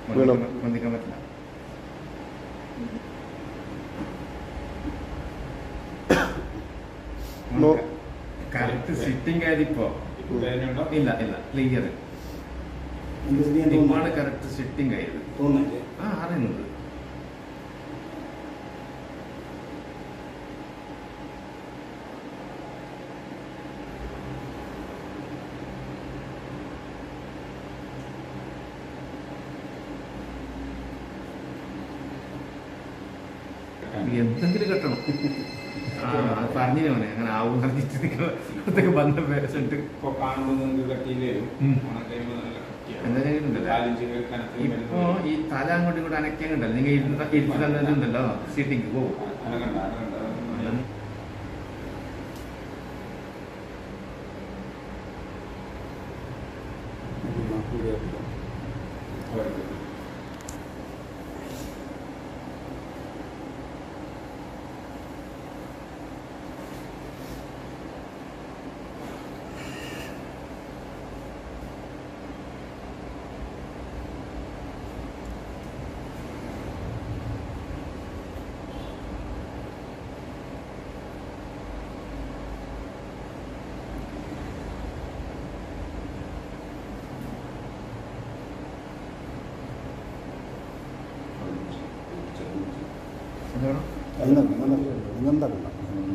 വീണം. പൊന്തിക്കാൻ പറ്റില്ല no. Correct sitting ആയതിപ്പോ വേദനയുണ്ടോ ഇല്ല ഇല്ല ക്ലിയർ എന്ത് ചെയ്യാൻ ഇപ്പാണ് തോന്നുന്നു കറക്റ്റ് സിറ്റിംഗ് ആയത് തോന്നുന്നില്ലേ ആ അറിയുന്നത് എന്തെങ്കിലും കെട്ടണം ആ അത് പറഞ്ഞു മോനെ അങ്ങനെ ആവും പറഞ്ഞിട്ട് അതൊക്കെ വന്ന പേരന്റ് ഇപ്പൊ കാണുമ്പോൾ നിങ്ങൾക്ക് കട്ടിയില് വരും ഉം. ഓണം കഴിയുമ്പോൾ നല്ല കട്ടിയാണ് എന്തെങ്കിലും ഉണ്ടല്ലോ കാലിഞ്ച് കനത്തിൽ ഇപ്പോ ഈ തല അങ്ങോട്ടും ഇങ്ങോട്ടും അനക്കുന്നുണ്ടല്ലോ നിങ്ങൾ ഇരുന്ന് ഇരുത്തി തന്നതുണ്ടല്ലോ സീറ്റിംഗ് പോകും അനകണ്ട അനകണ്ട എന്താണ് നിങ്ങെന്താക്കണ്ട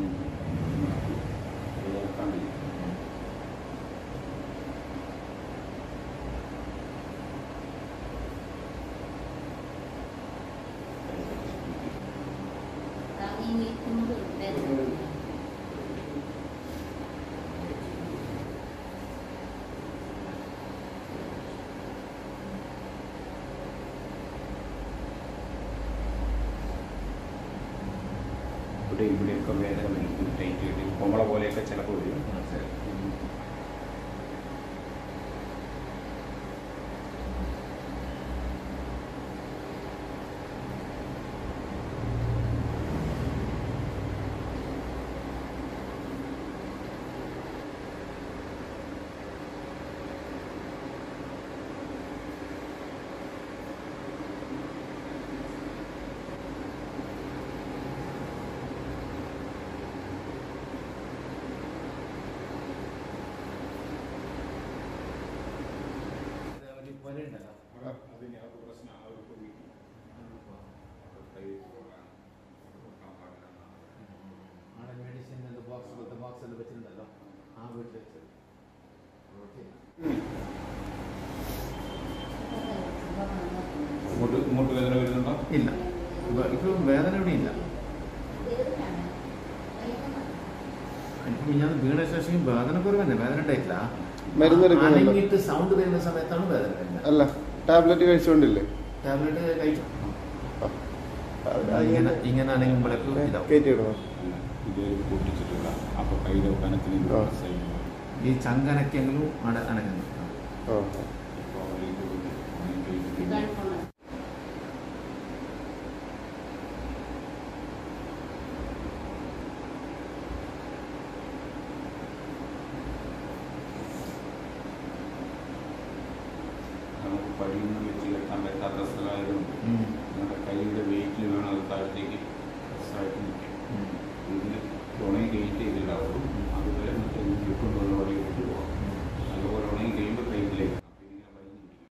ഇവിടെ ഇവിടെയൊക്കെ വേദന വരും ടൈറ്റ് ചെയ്ത് കൊമള പോലെയൊക്കെ ചിലപ്പോൾ വരും വെച്ചിട്ടുണ്ടല്ലോ ആ വീട്ടിൽ വെച്ചത് ഇങ്ങോട്ട് ഇങ്ങോട്ട് വേദന വരുന്നുണ്ടോ ഇല്ല ഇപ്പൊ വേദന ഇവിടെ ഇല്ല എനിക്ക് ഞാൻ വീണ ശേഷം വേദന കുറവന്നെ വേദന ഉണ്ടായിട്ടില്ല മരുന്ന് എടുക്കുന്നുണ്ടോ? അനങ്ങിയിട്ട് സൗണ്ട് വരുന്ന സമയത്താണ് വേദന വരുന്നത് അല്ല ടാബ്ലറ്റ് കഴിച്ചുകൊണ്ടില്ലേ ടാബ്ലറ്റ് കഴിച്ചു ആ, ഇങ്ങനെ ഇങ്ങനെ അനങ്ങുമ്പോഴേക്കും ഇതാവും കയറ്റി ഇടണം അല്ല ഇതൊരു പൊട്ടിച്ചിട്ടുള്ള അപ്പൊ കയ്യിലെ കനത്തിൽ ആ. ഈ ചങ്കനക്കെങ്കിലും അവിടെ അനങ്ങുന്നു ആ ഇപ്പോൾ ഇത് ഇത് നമുക്ക് പടിയൊന്നും വെച്ച് കെട്ടാൻ പറ്റാത്ത സ്ഥലമായതുകൊണ്ട് ഉം. നമ്മുടെ കൈയുടെ വെയിറ്റിൽ വേണം അത് താഴത്തേക്ക് പ്രസ്സായിട്ട് നിൽക്കാൻ ഇതിൽ തുണയും കയറ്റി